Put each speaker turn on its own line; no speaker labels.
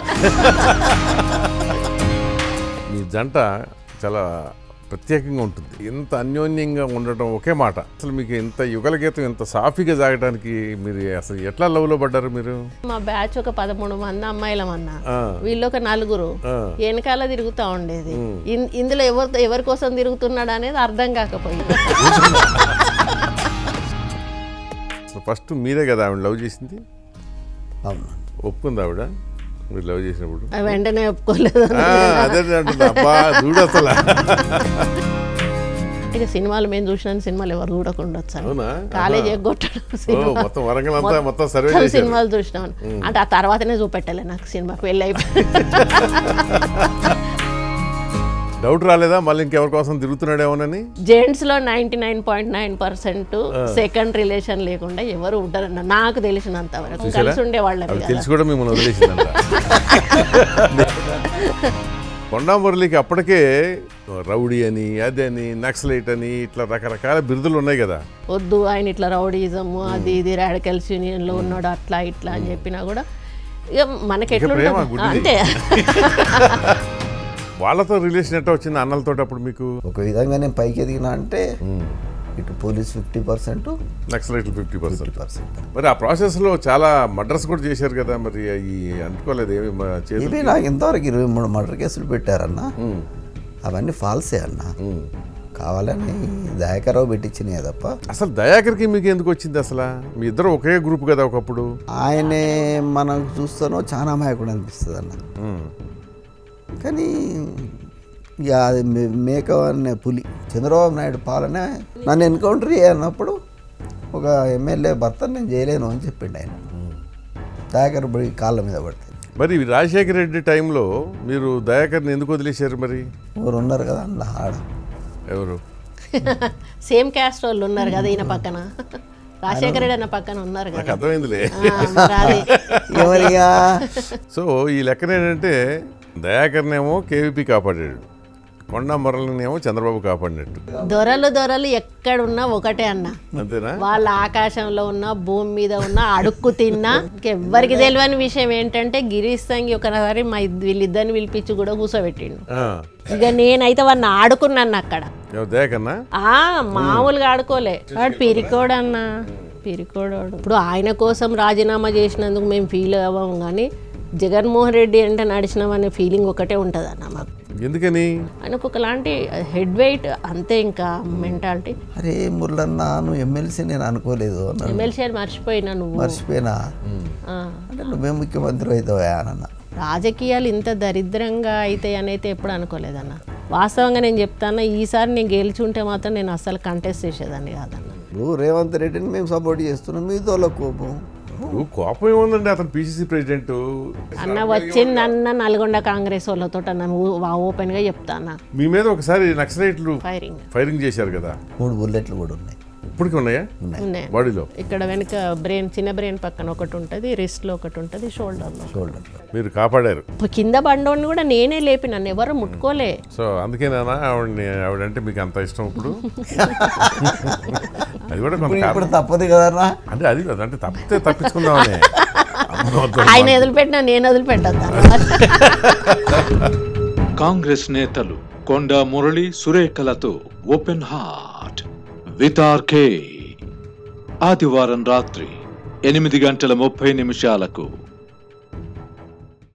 మీ జంట చాలా ప్రత్యేకంగా ఉంటుంది ఇంత అన్యోన్యంగా ఉండటం ఒకే మాట అసలు మీకు ఇంత యుగల గీతం ఇంత సాఫీగా సాగడానికి మీరు అసలు ఎట్లా లవ్లో పడ్డారు మీరు
మా బ్యాచ్ ఒక పదమూడు మంది అమ్మాయిలం అన్న
ఆ,
వీళ్ళు ఒక నలుగురు
ఆ.
వెనకాల తిరుగుతూ ఉండేది ఇన్- ఇందులో ఎవరు ఎవరి కోసం తిరుగుతున్నాడు అనేది అర్థం కాకపోయింది
అసలు ఫస్ట్ మీరే కదా ఆవిడ లవ్ చేసింది
అవును
ఒప్పుకుంది ఆవిడ మీరు లవ్ చేసినప్పుడు
ఆ వెంటనే ఒప్పుకోలేదు
ఆ, అదే అంటున్నా అబ్బా చూడు అసలు
ఇక సినిమాలు మేము చూసిన సినిమాలు ఎవరు చూడకుండా వచ్చాను
అవునా
కాలేజ్ ఎగ్గొట్టడం
ఓ
సినిమా
మొత్తం వరంగల్ అంతా మొత్తం సర్వే
మొత్తం
చేశారు
సినిమాలు చూసినాం అంటే ఆ తర్వాతనే చూపెట్టలే నాకు సినిమాకి వెళ్ళి అయిపోయి
డౌట్ రాలేదా మళ్ళీ ఇంకెవరి కోసం తిరుగుతున్నాడేమోనని
జెంట్స్ లో ninety nine point nine percent second relation లేకుండా ఎవరు ఉంటారన్న నాకు తెలిసినంత వరకు కలిసి ఉండేవాళ్ళం
అవి
కదా
తెలిసి కూడా మిమ్మల్ని వదిలేసిందంట కొండా మురళికి అప్పటికే రౌడీ అని అదని నక్సలైట్ అని ఇట్లా రకరకాల బిరుదులు ఉన్నాయి కదా
వద్దు ఆయన ఇట్లా రౌడీజం అది ఇది రాడికల్స్ యూనియన్ లో ఉన్నాడు అట్లా ఇట్లా అని చెప్పినా కూడా ఇక మనకి
ప్రేమ
ఎట్లుంటుంది
గుడ్డిది.
అంతే
వాళ్ళతో రిలేషన్ ఎట్లా వచ్చింది అన్నలతో అప్పుడు మీకు
ఒక విధంగా నేను పైకి ఎదిగినా అంటే ఇటు పోలీస్ ఫిఫ్టీ పర్సెంట్
నక్సలైట్లు ఫిఫ్టీ పర్సెంట్
ఫిఫ్టీ పర్సెంట్
మరి ఆ ప్రాసెస్లో చాలా మర్డర్స్ కూడా చేశారు కదా మరి ఈ అంటుకోలేదు ఏమి మా చేతులు
ఇవి నాకు ఇంతవరకు ఇరవై మూడు మర్డర్ కేసులు పెట్టారన్న అవన్నీ ఫాల్సే అన్న కావాలని దయాకరావు పెట్టించినాయి తప్ప
అసలు దయాకర్కి మీకు ఎందుకు వచ్చింది అసలు మీ ఇద్దరు ఒకే గ్రూప్ కదా ఒకప్పుడు
ఆయనే మనం చూస్తానో చాలా అమాయకుడు అనిపిస్తుంది అన్న
ఉమ్.
కానీ ఇక అది మే- మేక అనే పులి చంద్రబాబు నాయుడు పాలన నన్ను ఎన్కౌంటర్ అన్నప్పుడు ఒక ఎమ్మెల్యే భర్త నేను చేయలేను అని చెప్పిండు ఆయన దయాకర్ పోయి కాళ్ళ మీద పడితే
మరి రాజశేఖర రెడ్డి టైంలో మీరు దయాకర్ని ఎందుకు వదిలేశారు మరి
ఊరు ఉన్నారు కదా అందులో ఆడ
ఎవరు
సేమ్ క్యాస్ట్ వాళ్ళు ఉన్నారు కదా ఈయన పక్కన రాజశేఖర రెడ్డి అన్న పక్కన ఉన్నారు
నాకు
కదా
అర్థమైందిలే
ఆ, మరి అది
ఎవరిగా
సో ఈ లెక్కన ఏంటంటే దయాకర్నేమో కేవీపీ కాపాడాడు కొండా మురళినేమో చంద్రబాబు కాపాడినట్టు
దొరలు దొరలు ఎక్కడున్నా ఒకటే అన్న
అంతేనా
వాళ్ళ ఆకాశంలో ఉన్న భూమి మీద ఉన్న అడుక్కు తిన్నా ఇంకెవ్వరికి తెలియని విషయం ఏంటంటే గిరీష్ సంగి ఒకసారి మా ఇద్- వీళ్ళిద్దరిని పిలిపించి కూడా కూర్చోబెట్టిండు
ఆ.
ఇక నేనైతే వాడిని ఆడుకున్నాను అక్కడ
ఎవరు దయాకర్నా
ఆ మామూలుగా ఆడుకోలే వాడు పిరికోడు అన్న పిరికోడాడు ఇప్పుడు ఆయన కోసం రాజీనామా చేసినందుకు మేము ఫీల్ అవ్వము కానీ జగన్మోహన్ రెడ్డి అంటే నడిచినామనే ఫీలింగ్ ఒకటే ఉంటుంది అన్న మాకు
ఎందుకని
ఆయనకు ఒకలాంటి హెడ్ వెయిట్ అంతే ఇంకా మెంటాలిటీ
అరే మురళన్న నువ్వు ఎమ్మెల్సీ నేను అనుకోలేదు అన్నాడు
ఎమ్మెల్సీ అని మర్చిపోయినా నువ్వు
మర్చిపోయినా
ఆ.
అంటే నువ్వే ముఖ్యమంత్రి అవుతావా అని అన్న
రాజకీయాలు ఇంత దరిద్రంగా అవుతాయి అని అయితే ఎప్పుడు అనుకోలేదన్న వాస్తవంగా నేను చెప్తాను ఈసారి నేను గెలిచి ఉంటే మాత్రం నేను అస్సలు కంటెస్ట్ చేసేదాన్ని కాదన్న
నువ్వు రేవంత్ రెడ్డిని మేము సపోర్ట్ చేస్తున్నాం మీతో కోపం
ఇప్పుడు కోపం ఏముందండి అతను పిసిసి ప్రెసిడెంట్
అన్న వచ్చిందన్న నల్గొండ కాంగ్రెస్ వాళ్ళతో అన్న ఓపెన్ గా చెప్తానా
మీ మీద ఒకసారి నక్సలైట్లు
ఫైరింగ్
ఫైరింగ్ చేశారు కదా
మూడు బుల్లెట్లు కూడా ఉన్నాయి
ఇప్పటికి ఉన్నాయా
ఉన్నాయి
బాడీలో
ఇక్కడ వెనుక బ్రెయిన్ చిన్న బ్రెయిన్ పక్కన ఒకటి ఉంటుంది రిస్ట్ లో ఒకటి ఉంటుంది షోల్డర్ లో
షోల్డర్లో
మీరు కాపాడారు
ఇప్పుడు కింద బండోడిని కూడా నేనే లేపి నన్ను ఎవరు ముట్టుకోలే
సో అందుకేనా ఆవిడని ఆవిడంటే మీకు అంత ఇష్టం ఇప్పుడు అది కూడా కొంత కారణం.
ఇప్పుడు తప్పదు కదన్నా
అంటే అది కాదు, అంటే తప్పితే తప్పించుకుందామని అమ్మో, వద్దు.
ఆయన వదిలిపెట్టినా నేను వదిలిపెట్టద్దా
కాంగ్రెస్ నేతలు కొండా మురళి సురేఖలతో ఓపెన్ హార్ట్ వితార్కే ఆదివారం రాత్రి ఎనిమిది గంటల ముప్పై నిమిషాలకు